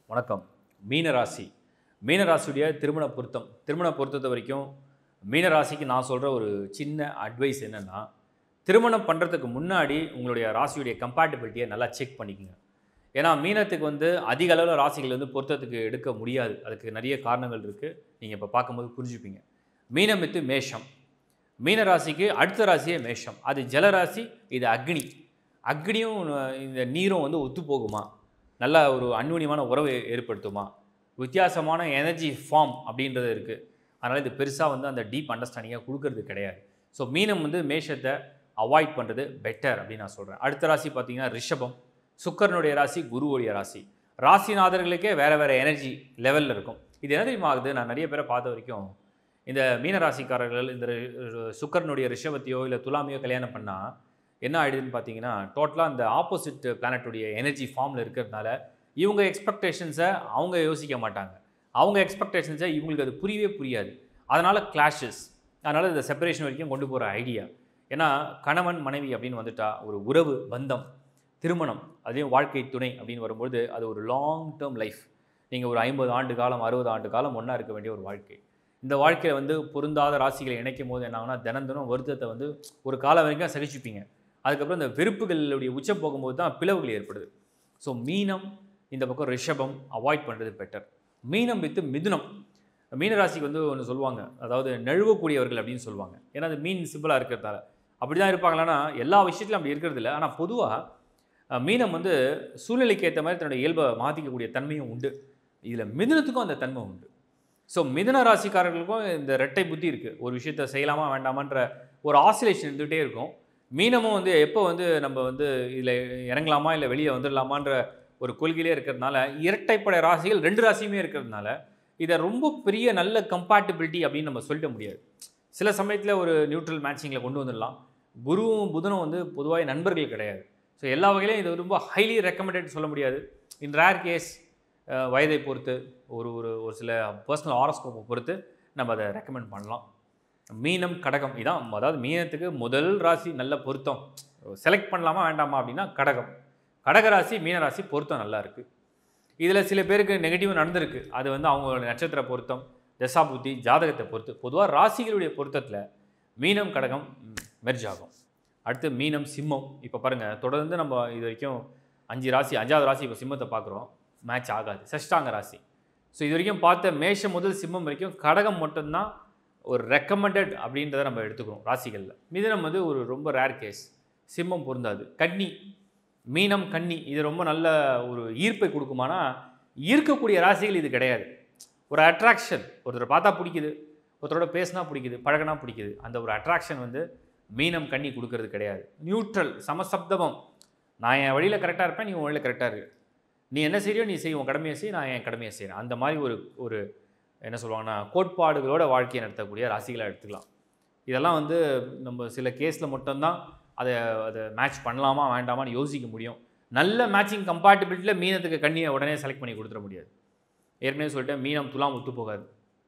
வணக்கம் மீனராசி மீனராசியுடைய திருமண பொருத்தம் திருமண பொருத்தத்தை வரைக்கும் மீனராசிக்கு நான் சொல்கிற ஒரு சின்ன அட்வைஸ் என்னென்னா திருமணம் பண்ணுறதுக்கு முன்னாடி உங்களுடைய ராசியுடைய கம்பேட்டபிலிட்டியை நல்லா செக் பண்ணிக்கோங்க ஏன்னா மீனத்துக்கு வந்து அதிக அளவில் ராசிகள் வந்து பொருத்தத்துக்கு எடுக்க முடியாது அதுக்கு நிறைய காரணங்கள் இருக்குது நீங்கள் இப்போ பார்க்கும்போது புரிஞ்சுப்பீங்க மீனம் வித்து மேஷம் மீன ராசிக்கு அடுத்த ராசியே மேஷம் அது ஜலராசி இது அக்னி அக்னியும் இந்த நீரும் வந்து ஒத்து போகுமா நல்ல ஒரு அந்யூன்யமான உறவை ஏற்படுத்துமா வித்தியாசமான எனர்ஜி ஃபார்ம் அப்படின்றது இருக்குது அதனால் இது பெருசாக வந்து அந்த டீப் அண்டர்ஸ்டாண்டிங்காக கொடுக்கறது கிடையாது ஸோ மீனம் வந்து மேஷத்தை அவாய்ட் பண்ணுறது பெட்டர் அப்படின்னு நான் சொல்கிறேன் அடுத்த ராசி பார்த்தீங்கன்னா ரிஷபம் சுக்கரனுடைய ராசி குருவுடைய ராசி ராசிநாதர்களுக்கே வேறு வேறு எனர்ஜி லெவலில் இருக்கும் இது என்ன தெரியுமா ஆகுது நான் நிறைய பேரை பார்த்த வரைக்கும் இந்த மீனராசிக்காரர்கள் இந்த ரி- சுக்கரனுடைய ரிஷபத்தையோ இல்லை துலாமையோ கல்யாணம் பண்ணால் என்ன ஆயிடுதுன்னு பார்த்தீங்கன்னா டோட்டலாக அந்த ஆப்போசிட் பிளானட்டுடைய எனர்ஜி ஃபார்மில் இருக்கிறதுனால இவங்க எக்ஸ்பெக்டேஷன்ஸை அவங்க யோசிக்க மாட்டாங்க அவங்க எக்ஸ்பெக்டேஷன்ஸை இவங்களுக்கு அது புரியவே புரியாது அதனால் கிளாஷஸ் அதனால் இந்த செப்பரேஷன் வரைக்கும் கொண்டு போகிற ஐடியா ஏன்னா கணவன் மனைவி அப்படின்னு வந்துட்டா ஒரு உறவு பந்தம் திருமணம் அதையும் வாழ்க்கை துணை அப்படின்னு வரும்பொழுது அது ஒரு லாங் டேர்ம் லைஃப் நீங்கள் ஒரு ஐம்பது ஆண்டு காலம் அறுபது ஆண்டு காலம் ஒன்றா இருக்க வேண்டிய ஒரு வாழ்க்கை இந்த வாழ்க்கையில் வந்து பொருந்தாத ராசிகளை இணைக்கும் போது என்ன ஆகும்னா தினம் தினம் வருத்தத்தை வந்து ஒரு காலம் வரைக்கும் சகிச்சுப்பீங்க அதுக்கப்புறம் இந்த வெறுப்புகளுடைய உச்சம் போகும்போது தான் பிளவுகள் ஏற்படுது ஸோ மீனம் இந்த பக்கம் ரிஷபம் அவாய்ட் பண்ணுறது பெட்டர் மீனம் வித்து மிதுனம் மீன ராசிக்கு வந்து ஒன்று சொல்லுவாங்க அதாவது நழுவக்கூடியவர்கள் அப்படின்னு சொல்லுவாங்க ஏன்னா அது மீன் சிம்பிளாக இருக்கிறதால அப்படி தான் இருப்பாங்களான்னா எல்லா விஷயத்துலையும் அப்படி இருக்கிறது இல்லை ஆனால் பொதுவாக மீனம் வந்து சூழ்நிலைக்கு ஏற்ற மாதிரி தன்னுடைய இயல்பை மாற்றிக்கக்கூடிய தன்மையும் உண்டு இதில் மிதுனத்துக்கும் அந்த தன்மை உண்டு ஸோ மிதுன ராசிக்காரர்களுக்கும் இந்த ரெட்டை புத்தி இருக்குது ஒரு விஷயத்தை செய்யலாமா வேண்டாமான்ற ஒரு ஆசிலேஷன் இருந்துகிட்டே இருக்கும் மீனமும் வந்து எப்போ வந்து நம்ம வந்து இதில் இறங்கலாமா இல்லை வெளியே வந்துடலாமான்ற ஒரு கொள்கையிலே இருக்கிறதுனால இரட்டைப்படை ராசிகள் ரெண்டு ராசியுமே இருக்கிறதுனால இதை ரொம்ப பெரிய நல்ல கம்பேட்டபிலிட்டி அப்படின்னு நம்ம சொல்லிட முடியாது சில சமயத்தில் ஒரு நியூட்ரல் மேட்சிங்கில் கொண்டு வந்துடலாம் குருவும் புதனும் வந்து பொதுவாக நண்பர்கள் கிடையாது ஸோ எல்லா வகையிலையும் இது ரொம்ப ஹைலி ரெக்கமெண்டட் சொல்ல முடியாது இன் ரேர் கேஸ் வயதை பொறுத்து ஒரு ஒரு ஒரு சில பர்சனல் ஆரோஸ்கோப்பை பொறுத்து நம்ம அதை ரெக்கமெண்ட் பண்ணலாம் மீனம் கடகம் இதான் அதாவது மீனத்துக்கு முதல் ராசி நல்ல பொருத்தம் செலக்ட் பண்ணலாமா வேண்டாமா அப்படின்னா கடகம் கடக ராசி மீன ராசி பொருத்தம் நல்லா இருக்குது இதில் சில பேருக்கு நெகட்டிவ் நடந்திருக்கு அது வந்து அவங்களோட நட்சத்திர பொருத்தம் தசாபுத்தி ஜாதகத்தை பொறுத்து பொதுவாக ராசிகளுடைய பொருத்தத்தில் மீனம் கடகம் மெர்ஜ் ஆகும் அடுத்து மீனம் சிம்மம் இப்போ பாருங்கள் தொடர்ந்து நம்ம இது வரைக்கும் அஞ்சு ராசி அஞ்சாவது ராசி இப்போ சிம்மத்தை பார்க்குறோம் மேட்ச் ஆகாது சஷ்டாங்க ராசி ஸோ இது வரைக்கும் பார்த்த மேஷம் முதல் சிம்மம் வரைக்கும் கடகம் மட்டும்தான் ஒரு ரெக்கமெண்டட் அப்படின்றத நம்ம எடுத்துக்கிறோம் ராசிகளில் மிதுனம் வந்து ஒரு ரொம்ப ரேர் கேஸ் சிம்மம் பொருந்தாது கன்னி மீனம் கன்னி இது ரொம்ப நல்ல ஒரு ஈர்ப்பை கொடுக்குமானா ஈர்க்கக்கூடிய ராசிகள் இது கிடையாது ஒரு அட்ராக்ஷன் ஒருத்தரை பார்த்தா பிடிக்குது ஒருத்தரோட பேசினா பிடிக்குது பழகினா பிடிக்குது அந்த ஒரு அட்ராக்ஷன் வந்து மீனம் கன்னி கொடுக்கறது கிடையாது நியூட்ரல் சமசப்தமம் நான் என் வழியில் கரெக்டாக இருப்பேன் நீ உன் வழியில் கரெக்டாக இரு நீ என்ன செய்யறியோ நீ செய் உன் கடமையை செய் நான் என் கடமையை செய்கிறேன் அந்த மாதிரி ஒரு ஒரு என்ன சொல்லுவாங்கன்னா கோட்பாடுகளோட வாழ்க்கையை நடத்தக்கூடிய ராசிகளாக எடுத்துக்கலாம் இதெல்லாம் வந்து நம்ம சில கேஸில் மட்டும்தான் அதை அதை மேட்ச் பண்ணலாமா வேண்டாமான்னு யோசிக்க முடியும் நல்ல மேட்சிங் கம்பேட்டபிலிட்டியில் மீனத்துக்கு கண்ணியை உடனே செலக்ட் பண்ணி கொடுத்துட முடியாது ஏற்கனவே சொல்லிட்டேன் மீனம் துலாம் ஒத்து போகாது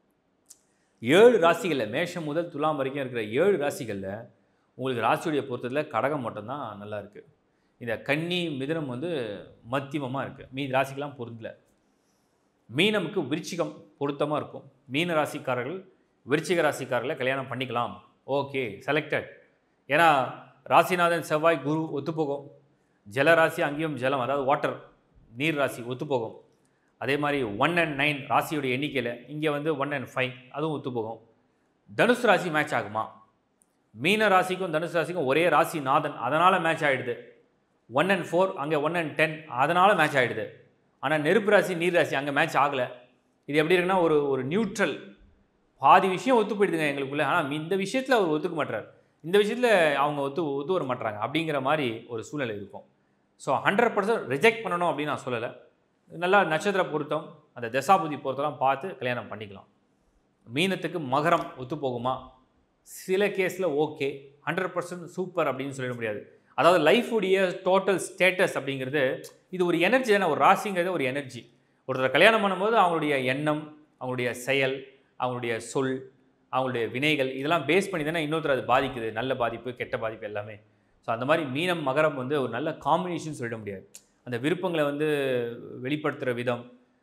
ஏழு ராசிகளில் மேஷம் முதல் துலாம் வரைக்கும் இருக்கிற ஏழு ராசிகளில் உங்களுக்கு ராசியுடைய பொருத்தத்தில் கடகம் மட்டும்தான் நல்லா இருக்குது இந்த கன்னி மிதுனம் வந்து மத்தியமமாக இருக்குது மீதி ராசிக்கெல்லாம் பொருந்தல மீனமுக்கு விருச்சிகம் பொருத்தமாக இருக்கும் மீன ராசிக்காரர்கள் விருச்சிக ராசிக்காரர்களை கல்யாணம் பண்ணிக்கலாம் ஓகே செலக்டட் ஏன்னா ராசிநாதன் செவ்வாய் குரு ஒத்துப்போகும் ஜலராசி அங்கேயும் ஜலம் அதாவது வாட்டர் நீர் ராசி ஒத்துப்போகும் அதே மாதிரி ஒன் அண்ட் நைன் ராசியுடைய எண்ணிக்கையில் இங்கே வந்து ஒன் அண்ட் ஃபைவ் அதுவும் ஒத்துப்போகும் தனுசு ராசி மேட்ச் ஆகுமா மீன ராசிக்கும் தனுசு ராசிக்கும் ஒரே ராசி நாதன் அதனால் மேட்ச் ஆகிடுது ஒன் அண்ட் ஃபோர் அங்கே ஒன் அண்ட் டென் அதனால் மேட்ச் ஆகிடுது ஆனால் நெருப்பு ராசி நீர் ராசி அங்கே மேட்ச் ஆகலை இது எப்படி இருக்குன்னா ஒரு ஒரு நியூட்ரல் பாதி விஷயம் ஒத்து போயிடுதுங்க எங்களுக்குள்ள ஆனால் இந்த விஷயத்தில் அவர் ஒத்துக்க மாட்டார் இந்த விஷயத்தில் அவங்க ஒத்து ஒத்து வர மாட்டாங்க அப்படிங்கிற மாதிரி ஒரு சூழ்நிலை இருக்கும் ஸோ ஹண்ட்ரட் பர்சன்ட் ரிஜெக்ட் பண்ணணும் அப்படின்னு நான் சொல்லலை நல்லா நட்சத்திர பொருத்தம் அந்த தசாபுதி பொருத்தம்லாம் பார்த்து கல்யாணம் பண்ணிக்கலாம் மீனத்துக்கு மகரம் ஒத்து போகுமா சில கேஸில் ஓகே ஹண்ட்ரட் பர்சன்ட் சூப்பர் அப்படின்னு சொல்லிட முடியாது அதாவது லைஃபுடைய டோட்டல் ஸ்டேட்டஸ் அப்படிங்கிறது இது ஒரு எனர்ஜி தானே ஒரு ராசிங்கிறது ஒரு எனர்ஜி ஒருத்தர் கல்யாணம் பண்ணும்போது அவங்களுடைய எண்ணம் அவங்களுடைய செயல் அவங்களுடைய சொல் அவங்களுடைய வினைகள் இதெல்லாம் பேஸ் பண்ணி தானே இன்னொருத்தர் அது பாதிக்குது நல்ல பாதிப்பு கெட்ட பாதிப்பு எல்லாமே ஸோ அந்த மாதிரி மீனம் மகரம் வந்து ஒரு நல்ல காம்பினேஷன் சொல்லிட முடியாது அந்த விருப்பங்களை வந்து வெளிப்படுத்துகிற விதம்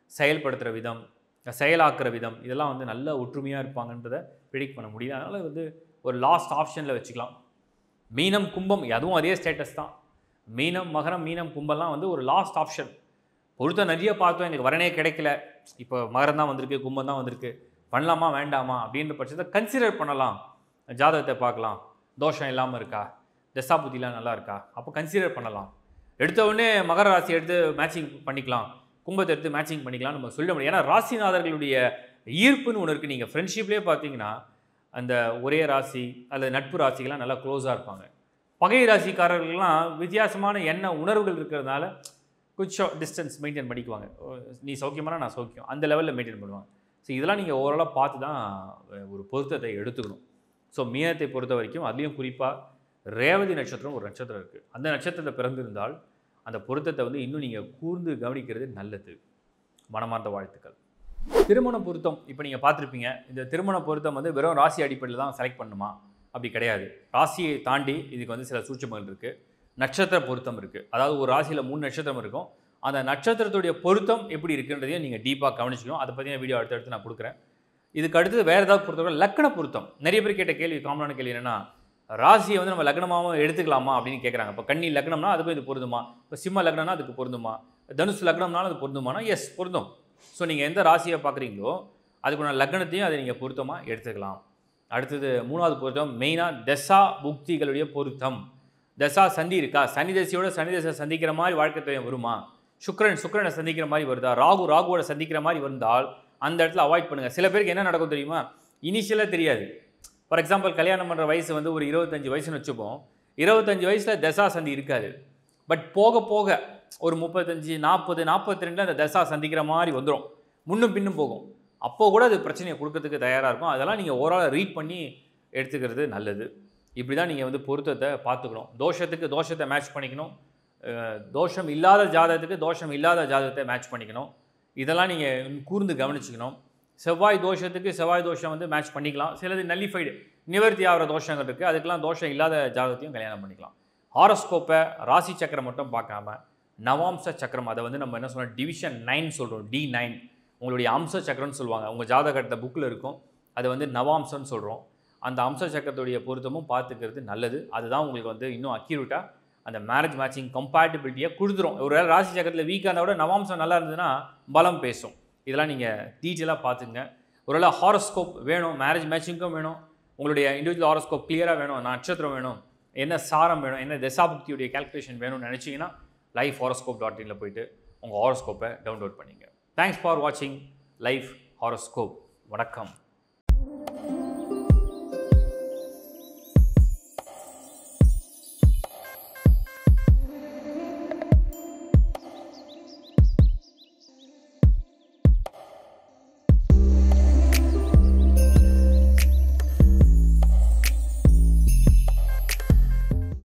செயல்படுத்துகிற விதம் செயலாக்குற விதம் இதெல்லாம் வந்து நல்ல ஒற்றுமையாக இருப்பாங்கன்றதை ப்ரிடிக்ட் பண்ண முடியல அதனால் வந்து ஒரு லாஸ்ட் ஆப்ஷனில் வச்சுக்கலாம் மீனம் கும்பம் அதுவும் அதே ஸ்டேட்டஸ் தான் மீனம் மகரம் மீனம் கும்பம்லாம் வந்து ஒரு லாஸ்ட் ஆப்ஷன் பொருத்தம் நிறைய பார்த்தோம் எனக்கு வரனே கிடைக்கல இப்போ மகரம் தான் வந்திருக்கு கும்பம் தான் வந்திருக்கு பண்ணலாமா வேண்டாமா அப்படின்ற பட்சத்தை கன்சிடர் பண்ணலாம் ஜாதகத்தை பார்க்கலாம் தோஷம் இல்லாமல் இருக்கா தசாபுத்திலாம் நல்லா இருக்கா அப்போ கன்சிடர் பண்ணலாம் எடுத்த உடனே மகர ராசி எடுத்து மேட்சிங் பண்ணிக்கலாம் கும்பத்தை எடுத்து மேட்சிங் பண்ணிக்கலாம் நம்ம சொல்ல முடியும் ஏன்னா ராசிநாதர்களுடைய ஈர்ப்புன்னு ஒன்று இருக்குது நீங்கள் ஃப்ரெண்ட்ஷிப்லேயே பார்த்தீங்கன்னா அந்த ஒரே ராசி அல்லது நட்பு ராசிகள்லாம் நல்லா க்ளோஸாக இருப்பாங்க பகை ராசிக்காரர்கள்லாம் வித்தியாசமான எண்ண உணர்வுகள் இருக்கிறதுனால கொஞ்சம் டிஸ்டன்ஸ் மெயின்டைன் பண்ணிக்குவாங்க ஓ, நீ சௌக்கியமானா நான் சௌக்கியம் அந்த லெவலில் மெயின்டைன் பண்ணுவாங்க ஸோ இதெல்லாம் நீங்கள் ஓவராலாக பார்த்து தான் ஒரு பொருத்தத்தை எடுத்துக்கணும் ஸோ மீனத்தை பொறுத்த வரைக்கும் அதுலேயும் குறிப்பாக ரேவதி நட்சத்திரம் ஒரு நட்சத்திரம் இருக்குது அந்த நட்சத்திரத்தை பிறந்திருந்தால் அந்த பொருத்தத்தை வந்து இன்னும் நீங்கள் கூர்ந்து கவனிக்கிறது நல்லது மனமார்ந்த வாழ்த்துக்கள் திருமண பொருத்தம் இப்போ நீங்கள் பார்த்துருப்பீங்க இந்த திருமண பொருத்தம் வந்து வெறும் ராசி அடிப்படையில் தான் செலக்ட் பண்ணுமா அப்படி கிடையாது ராசியை தாண்டி இதுக்கு வந்து சில சூட்சமங்கள் இருக்குது நட்சத்திர பொருத்தம் இருக்குது அதாவது ஒரு ராசியில் மூணு நட்சத்திரம் இருக்கும் அந்த நட்சத்திரத்துடைய பொருத்தம் எப்படி இருக்குன்றதையும் நீங்கள் டீப்பாக கவனிச்சிக்கணும் அதை பற்றின வீடியோ அடுத்தடுத்து நான் கொடுக்குறேன் இதுக்கு அடுத்து வேறு ஏதாவது பொறுத்தவரை லக்கண பொருத்தம் நிறைய பேர் கேட்ட கேள்வி காமனான கேள்வி என்னென்னா ராசியை வந்து நம்ம லக்னமாகவும் எடுத்துக்கலாமா அப்படின்னு கேட்குறாங்க இப்போ கன்னி லக்னம்னா அதுக்கு இது பொருந்துமா இப்போ சிம்ம லக்னம்னா அதுக்கு பொருந்துமா தனுசு லக்னம்னாலும் அது பொருந்துமானா எஸ் பொருந்தும் ஸோ நீங்கள் எந்த ராசியை பார்க்குறீங்களோ அதுக்குள்ள லக்னத்தையும் அதை நீங்கள் பொருத்தமாக எடுத்துக்கலாம் அடுத்தது மூணாவது பொருத்தம் மெயினாக தசா புக்திகளுடைய பொருத்தம் தசா சந்தி இருக்கா சனி தசையோட சனி தசை சந்திக்கிற மாதிரி வாழ்க்கை துணை வருமா சுக்கிரன் சுக்கிரனை சந்திக்கிற மாதிரி வருதா ராகு ராகுவோட சந்திக்கிற மாதிரி வந்தால் அந்த இடத்துல அவாய்ட் பண்ணுங்கள் சில பேருக்கு என்ன நடக்கும் தெரியுமா இனிஷியலாக தெரியாது ஃபார் எக்ஸாம்பிள் கல்யாணம் பண்ணுற வயசு வந்து ஒரு இருபத்தஞ்சு வயசுன்னு வச்சுப்போம் இருபத்தஞ்சு வயசில் தசா சந்தி இருக்காது பட் போக போக ஒரு முப்பத்தஞ்சு நாற்பது நாற்பத்தி ரெண்டில் அந்த தசா சந்திக்கிற மாதிரி வந்துடும் முன்னும் பின்னும் போகும் அப்போ கூட அது பிரச்சனையை கொடுக்கறதுக்கு தயாராக இருக்கும் அதெல்லாம் நீங்கள் ஓவரால் ரீட் பண்ணி எடுத்துக்கிறது நல்லது இப்படி தான் நீங்கள் வந்து பொருத்தத்தை பார்த்துக்கணும் தோஷத்துக்கு தோஷத்தை மேட்ச் பண்ணிக்கணும் அஹ் தோஷம் இல்லாத ஜாதகத்துக்கு தோஷம் இல்லாத ஜாதகத்தை மேட்ச் பண்ணிக்கணும் இதெல்லாம் நீங்கள் கூர்ந்து கவனிச்சுக்கணும் செவ்வாய் தோஷத்துக்கு செவ்வாய் தோஷம் வந்து மேட்ச் பண்ணிக்கலாம் சிலது நல்லிஃபைடு நிவர்த்தி ஆகிற தோஷங்கள் இருக்குது அதுக்கெல்லாம் தோஷம் இல்லாத ஜாதகத்தையும் கல்யாணம் பண்ணிக்கலாம் ஹாரோஸ்கோப்பை ராசி சக்கரம் மட்டும் பார்க்காம நவாம்ச சக்கரம் அதை வந்து நம்ம என்ன சொல்றோம் டிவிஷன் நைன் சொல்கிறோம் டி நைன் உங்களுடைய அம்ச சக்கரம்னு சொல்லுவாங்க உங்கள் ஜாதகத்தை புக்கில் இருக்கும் அது வந்து நவாம்சம்னு சொல்கிறோம் அந்த அம்ச சக்கரத்துடைய பொருத்தமும் பார்த்துக்கிறது நல்லது அதுதான் உங்களுக்கு வந்து இன்னும் அக்யூரேட்டாக அந்த மேரேஜ் மேட்சிங் கம்பேட்டபிலிட்டியை கொடுத்துரும் ஒரு வேளை ராசி சக்கரத்தில் வீக்காக இருந்தால் கூட நவாம்சம் நல்லா இருந்ததுன்னா பலம் பேசும் இதெல்லாம் நீங்கள் டீட்டெயிலாக பார்த்துங்க ஒருவேளை ஹாரோஸ்கோப் வேணும் மேரேஜ் மேட்சிங்க்கும் வேணும் உங்களுடைய இண்டிவிஜுவல் ஹாரோஸ்கோப் கிளியராக வேணும் நட்சத்திரம் வேணும் என்ன சாரம் வேணும் என்ன தசாபுக்தியுடைய கால்குலேஷன் வேணும்னு நினச்சிங்கன்னா லைஃப் ஹாரோஸ்கோப் டாட் இனில் போயிட்டு உங்கள் ஹாரோஸ்கோப்பை டவுன்லோட் பண்ணிங்க தேங்க்ஸ் ஃபார் வாட்சிங் லைஃப் ஹாரோஸ்கோப் வணக்கம்